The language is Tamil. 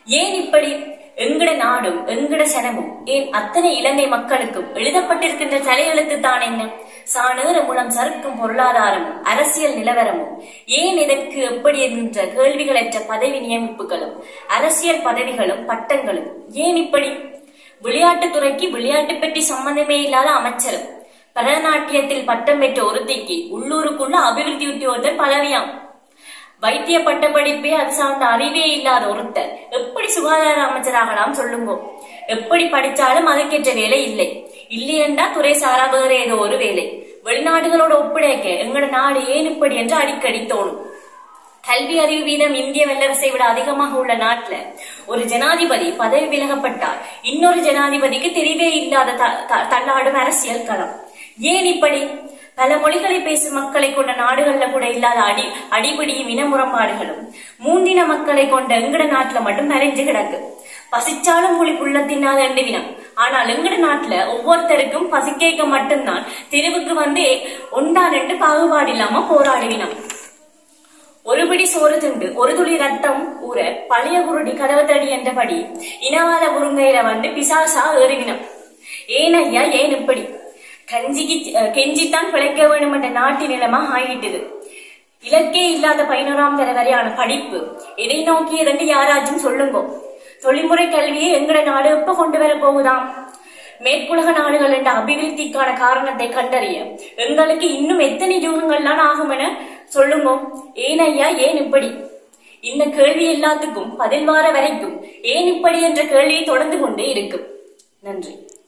ஏன் இப்படி எங்கட நாடும் எங்கட சனமும் ஏன் அத்தனை இலங்கை மக்களுக்கும் எழுதப்பட்டிருக்கின்ற தலையெழுத்து தான் என்ன சாணேற மூலம் சறுக்கும் பொருளாதாரமும் அரசியல் நிலவரமும் ஏன் இதற்கு எப்படி என்கின்ற கேள்விகளற்ற பதவி நியமிப்புகளும் அரசியல் பதவிகளும் பட்டங்களும் ஏன் இப்படி விளையாட்டுத்துறைக்கு விளையாட்டு பற்றி சம்பந்தமே இல்லாத அமைச்சரும் பரதநாட்டியத்தில் பட்டம் பெற்ற ஒருத்திக்கு உள்ளூருக்குள்ள அபிவிருத்தி உத்தியோகத்தர் பதவியாம் வைத்திய பட்ட படிப்பே அது சார்ந்த அறிவே இல்லாத ஒருத்தர் எப்படி சுகாதார அமைச்சராகலாம் சொல்லுங்க எப்படி படிச்சாலும் அதுக்கேற்ற வேலை இல்லை இல்லையென்றா துறை சாரா வேற ஏதோ ஒரு வேலை வெளிநாடுகளோட ஒப்படைக்க எங்கட நாடு ஏன் இப்படி என்று அடிக்கடி தோணும் கல்வி அறிவு வீதம் இந்திய வல்லரசை விட அதிகமாக உள்ள நாட்டுல ஒரு ஜனாதிபதி பதவி விலகப்பட்டால் இன்னொரு ஜனாதிபதிக்கு தெரியவே இல்லாத த- த- தள்ளாடும் அரசியல் களம் ஏன் இப்படி பல மொழிகளை பேசும் மக்களை கொண்ட நாடுகள்ல கூட இல்லாத அடி அடிபிடியும் இன முரண்பாடுகளும் மூந்தின மக்களை கொண்ட எங்கட நாட்டுல மட்டும் நிறைஞ்சு கிடக்கு பசிச்சாலும் புலி புள்ள தின்னாத ரெண்டு வினம் ஆனால் எங்கட நாட்டுல ஒவ்வொருத்தருக்கும் பசிக்கேக்க மட்டும்தான் தெருவுக்கு வந்து ஒன்றா ரெண்டு பாகுபாடு இல்லாம போராடுவினம் ஒரு பிடி சோறு திண்டு ஒரு துளி ரத்தம் ஊற பழைய குருடி கதவத்தடி என்றபடி இனவாத முருங்கையில வந்து பிசாசா ஏறிவினம் ஏன் ஐயா ஏன் இப்படி கஞ்சிக்கு அஹ், கெஞ்சித்தான் பிழைக்க வேண்டும் என்ற நாட்டு நிலைமா ஆகிட்டது இலக்கே இல்லாத பதினோராம் தர வரையான படிப்பு எதை நோக்கியதென்று யாராச்சும் சொல்லுங்க தொழில்முறை கல்வியை எங்கட நாடு எப்ப கொண்டு வர போகுதாம் மேற்குலக நாடுகள் என்ற அபிவிருத்திக்கான காரணத்தை கண்டறிய எங்களுக்கு இன்னும் எத்தனை யுகங்கள்லாம் ஆகும் என சொல்லுங்க ஏன் ஐயா ஏன் இப்படி இந்த கேள்வி எல்லாத்துக்கும் பதில் வார வரைக்கும் ஏன் இப்படி என்ற கேள்வியை தொடர்ந்து கொண்டே இருக்கும் நன்றி